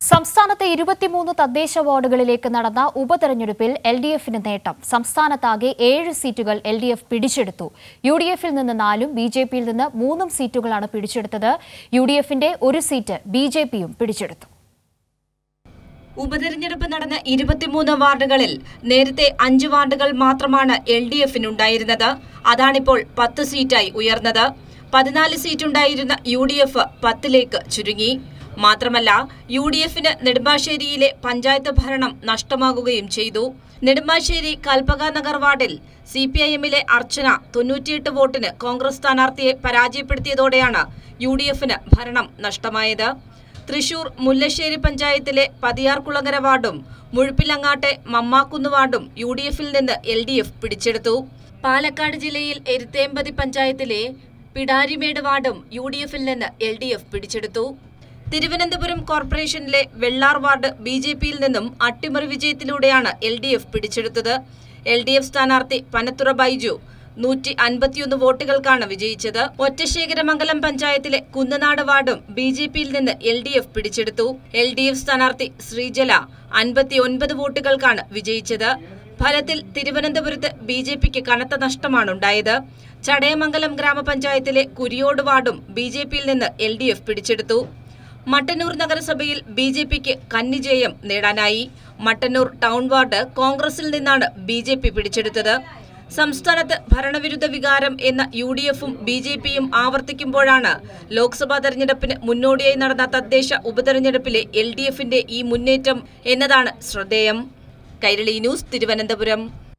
സംസ്ഥാനത്തെ ഇരുപത്തിമൂന്ന് തദ്ദേശ വാർഡുകളിലേക്ക് നടന്ന ഉപതെരഞ്ഞെടുപ്പിൽ എൽ ഡി എഫിന് നേട്ടം സംസ്ഥാനത്താകെ ഏഴ് സീറ്റുകൾ എൽ ഡി എഫ് പിടിച്ചെടുത്തു യു ഡി എഫിൽ നിന്ന് നാലും ബി ജെ പിയിൽ നിന്ന് മൂന്നും സീറ്റുകളാണ് പിടിച്ചെടുത്തത് യു ഡി എഫിന്റെ ഒരു സീറ്റ് ബി ജെ പിയും പിടിച്ചെടുത്തു ഉപതെരഞ്ഞെടുപ്പ് നടന്ന ഇരുപത്തിമൂന്ന് വാർഡുകളിൽ നേരത്തെ അഞ്ച് വാർഡുകൾ മാത്രമാണ് എൽ ഡി എഫിനുണ്ടായിരുന്നത് അതാണിപ്പോൾ പത്ത് സീറ്റായി ഉയർന്നത് പതിനാല് സീറ്റുണ്ടായിരുന്ന യു ഡി എഫ് പത്തിലേക്ക് ചുരുങ്ങി മാത്രമല്ല യു ഡി എഫിന് നെടുമ്പാശ്ശേരിയിലെ പഞ്ചായത്ത് ഭരണം നഷ്ടമാകുകയും ചെയ്തു നെടുമ്പാശ്ശേരി കൽപ്പക നഗർ വാർഡിൽ സി പി ഐ എമ്മിലെ അർച്ചന തൊണ്ണൂറ്റിയെട്ട് വോട്ടിന് കോൺഗ്രസ് സ്ഥാനാർത്ഥിയെ പരാജയപ്പെടുത്തിയതോടെയാണ് യു ഡി എഫിന് ഭരണം നഷ്ടമായത് തൃശൂർ മുല്ലശ്ശേരി പഞ്ചായത്തിലെ പതിയാർകുളങ്ങര വാർഡും മുഴുപ്പിലങ്ങാട്ടെ മമ്മാക്കുന്ന് വാർഡും യു ഡി എഫിൽ നിന്ന് എൽ ഡി എഫ് പിടിച്ചെടുത്തു പാലക്കാട് ജില്ലയിൽ എരുത്തേമ്പതി പഞ്ചായത്തിലെ പിടാരിമേട് വാർഡും യു ഡി എഫിൽ നിന്ന് എൽ ഡി എഫ് പിടിച്ചെടുത്തു തിരുവനന്തപുരം കോർപ്പറേഷനിലെ വെള്ളാർ വാർഡ് ബി ജെ പിയിൽ നിന്നും അട്ടിമറി വിജയത്തിലൂടെയാണ് എൽ ഡി എഫ് പിടിച്ചെടുത്തത് എൽ ഡി എഫ് സ്ഥാനാർത്ഥി പനത്തുറ ബൈജു നൂറ്റി അൻപത്തിയൊന്ന് വോട്ടുകൾക്കാണ് വിജയിച്ചത് ഒറ്റശേഖരമംഗലം പഞ്ചായത്തിലെ കുന്നനാട് വാർഡും ബി ജെ പിയിൽ നിന്ന് എൽ ഡി എഫ് പിടിച്ചെടുത്തു എൽ ഡി എഫ് സ്ഥാനാർത്ഥി ശ്രീജല അൻപത്തിയൊൻപത് വോട്ടുകൾക്കാണ് വിജയിച്ചത് ഫലത്തിൽ തിരുവനന്തപുരത്ത് ബി ജെ പിക്ക് കനത്ത നഷ്ടമാണുണ്ടായത് ചടയമംഗലം ഗ്രാമപഞ്ചായത്തിലെ കുരിയോട് വാർഡും ബി ജെ പിയിൽ നിന്ന് എൽ ഡി എഫ് പിടിച്ചെടുത്തു മട്ടന്നൂർ നഗരസഭയിൽ ബി ജെ പിക്ക് കന്നിജയം നേടാനായി മട്ടന്നൂർ ടൗൺ വാർഡ് കോൺഗ്രസിൽ നിന്നാണ് ബി ജെ പി പിടിച്ചെടുത്തത് സംസ്ഥാനത്ത് ഭരണവിരുദ്ധ വികാരം എന്ന യു ഡി എഫും ബി ജെ പിയും ആവർത്തിക്കുമ്പോഴാണ് ലോക്സഭാ തെരഞ്ഞെടുപ്പിന് മുന്നോടിയായി നടന്ന തദ്ദേശ ഉപതെരഞ്ഞെടുപ്പിലെ എൽ ഡി എഫിന്റെ ഈ മുന്നേറ്റം എന്നതാണ് ശ്രദ്ധേയം കൈരളി ന്യൂസ് തിരുവനന്തപുരം